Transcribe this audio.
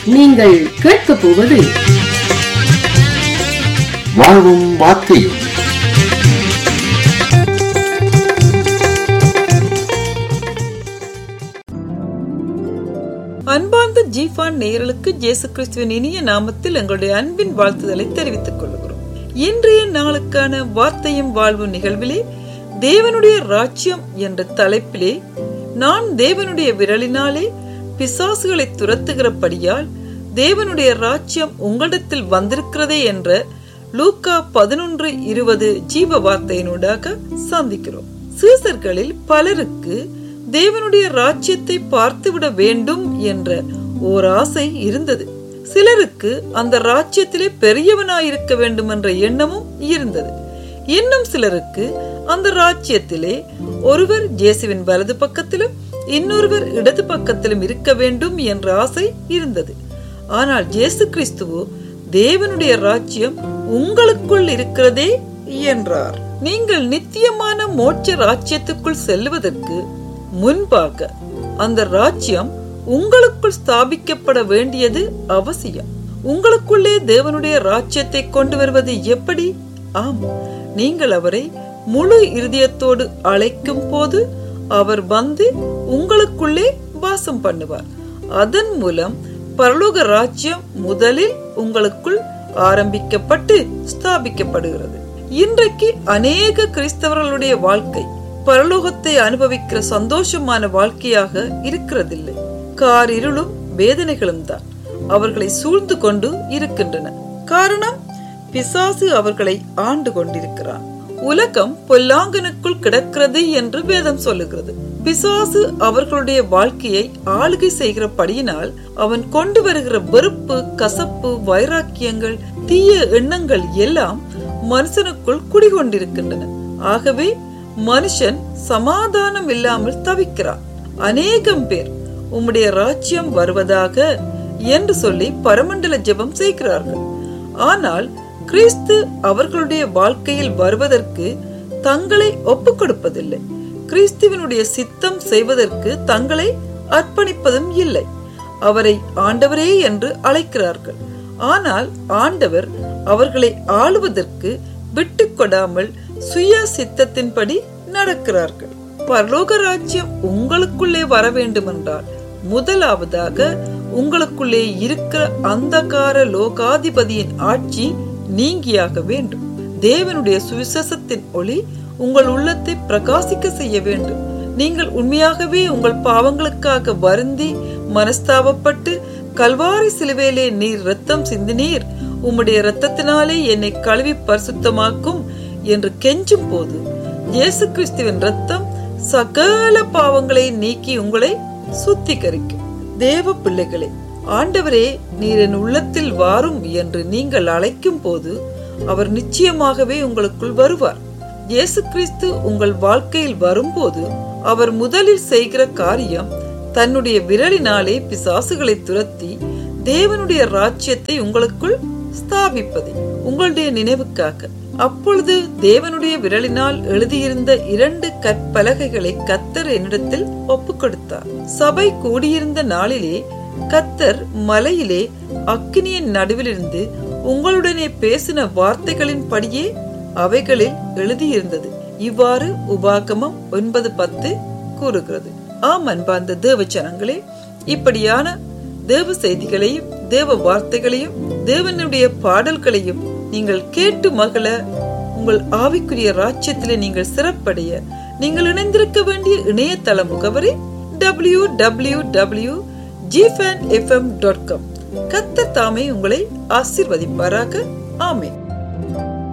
நீங்கள் கேட்கப் போவது வாழ்வும் வார்த்தையும் அன்பார்ந்த ஜீஃபான் நேயர்களுக்கு இயேசு கிறிஸ்துவின் இனிய நாமத்தில் எங்களுடைய அன்பின் வாழ்த்துதலை தெரிவித்துக் கொள்கிறோம் இன்றைய நாளுக்கான வார்த்தையும் வாழ்வு நிகழ்விலே தேவனுடைய ராஜ்யம் என்ற தலைப்பிலே நான் தேவனுடைய விரலினாலே பிசாசுகளை துரத்துகிறபடியால் தேவனுடைய ராஜ்யம் உங்களிடத்தில் வந்திருக்கிறதே என்ற லூக்கா பதினொன்று இருபது ஜீவ வார்த்தையினூடாக சந்திக்கிறோம் சீசர்களில் பலருக்கு தேவனுடைய ராஜ்யத்தை பார்த்துவிட வேண்டும் என்ற ஓர் ஆசை இருந்தது சிலருக்கு அந்த ராஜ்யத்திலே பெரியவனாயிருக்க வேண்டும் என்ற எண்ணமும் இருந்தது இன்னும் சிலருக்கு அந்த ராஜ்யத்திலே ஒருவர் ஜேசுவின் வலது பக்கத்திலும் இன்னொருவர் இடது பக்கத்திலும் இருக்க வேண்டும் என்ற ஆசை இருந்தது ஆனால் ஜேசு கிறிஸ்துவோ தேவனுடைய ராஜ்யம் உங்களுக்குள் இருக்கிறதே என்றார் நீங்கள் நித்தியமான மோட்ச ராஜ்யத்துக்குள் செல்வதற்கு முன்பாக அந்த ராஜ்யம் உங்களுக்குள் ஸ்தாபிக்கப்பட வேண்டியது அவசியம் உங்களுக்குள்ளே தேவனுடைய ராஜ்யத்தை கொண்டு வருவது எப்படி ஆம் நீங்கள் அவரை முழு இருதயத்தோடு அழைக்கும் போது அவர் வந்து உங்களுக்குள்ளே வாசம் பண்ணுவார் அதன் மூலம் பரலோக ராஜ்யம் முதலில் உங்களுக்குள் ஆரம்பிக்கப்பட்டு ஸ்தாபிக்கப்படுகிறது இன்றைக்கு அநேக கிறிஸ்தவர்களுடைய வாழ்க்கை பரலோகத்தை அனுபவிக்கிற சந்தோஷமான வாழ்க்கையாக இருக்கிறதில்லை கார் இருளும் வேதனைகளும் தான் அவர்களை சூழ்ந்து கொண்டு இருக்கின்றன காரணம் பிசாசு அவர்களை ஆண்டு கொண்டிருக்கிறான் உலகம் பொல்லாங்கனுக்குள் கிடக்கிறது என்று வேதம் சொல்லுகிறது பிசாசு அவர்களுடைய வாழ்க்கையை ஆளுகை செய்கிறபடியினால் அவன் கொண்டு வருகிற வெறுப்பு கசப்பு வைராக்கியங்கள் தீய எண்ணங்கள் எல்லாம் மனுஷனுக்குள் குடிகொண்டிருக்கின்றன ஆகவே மனுஷன் சமாதானம் இல்லாமல் தவிக்கிறான் அநேகம் பேர் உம்முடைய ராஜ்யம் வருவதாக என்று சொல்லி பரமண்டல ஜெபம் செய்கிறார்கள் ஆனால் கிறிஸ்து அவர்களுடைய வாழ்க்கையில் வருவதற்கு தங்களை ஒப்புக் கொடுப்பதில்லை கிறிஸ்துவனுடைய சித்தம் செய்வதற்கு தங்களை அர்ப்பணிப்பதும் இல்லை அவரை ஆண்டவரே என்று அழைக்கிறார்கள் ஆனால் ஆண்டவர் அவர்களை ஆளுவதற்கு விட்டு கொடாமல் சுய சித்தத்தின்படி நடக்கிறார்கள் பரலோக ராஜ்யம் உங்களுக்குள்ளே வர வேண்டுமென்றால் முதலாவதாக உங்களுக்குள்ளே இருக்கிற அந்தகார லோகாதிபதியின் ஆட்சி நீங்கியாக வேண்டும் தேவனுடைய சுவிசேஷத்தின் ஒளி உங்கள் உள்ளத்தை பிரகாசிக்க செய்ய வேண்டும் நீங்கள் உண்மையாகவே உங்கள் பாவங்களுக்காக வருந்தி மனஸ்தாபப்பட்டு கல்வாரி சிலுவையிலே நீர் ரத்தம் சிந்தினீர் உம்முடைய ரத்தத்தினாலே என்னை கழுவி பரிசுத்தமாக்கும் என்று கெஞ்சும் போது இயேசு கிறிஸ்துவின் ரத்தம் சகல பாவங்களை நீக்கி உங்களை சுத்திகரிக்கும் தேவ பிள்ளைகளே ஆண்டவரே நீர் என் உள்ளத்தில் வாரும் என்று நீங்கள் அழைக்கும் போது அவர் நிச்சயமாகவே உங்களுக்குள் வருவார் இயேசு கிறிஸ்து உங்கள் வாழ்க்கையில் வரும்போது அவர் முதலில் செய்கிற காரியம் தன்னுடைய விரலினாலே பிசாசுகளை துரத்தி தேவனுடைய ராஜ்யத்தை உங்களுக்குள் ஸ்தாபிப்பது உங்களுடைய நினைவுக்காக அப்பொழுது தேவனுடைய விரலினால் எழுதியிருந்த இரண்டு கற்பலகைகளை கத்தர் என்னிடத்தில் ஒப்புக் கொடுத்தார் சபை கூடியிருந்த நாளிலே கத்தர் மலையிலே அக்கினியின் நடுவிலிருந்து உங்களுடனே பேசின வார்த்தைகளின் படியே அவைகளில் எழுதியிருந்தது இவ்வாறு உபாகமம் ஒன்பது பத்து கூறுகிறது ஆம் அன்பார்ந்த தேவ ஜனங்களே இப்படியான தேவ செய்திகளையும் தேவ வார்த்தைகளையும் தேவனுடைய பாடல்களையும் நீங்கள் கேட்டு மகள உங்கள் ஆவிக்குரிய ராஜ்யத்திலே நீங்கள் சிறப்படைய நீங்கள் இணைந்திருக்க வேண்டிய இணையதள முகவரி டபிள்யூ டபிள்யூ டபிள்யூ ஜிஃபேன் எஃப்எம் டாட் காம் கத்த தாமே உங்களை ஆசிர்வதிப்பாராக ஆமேன்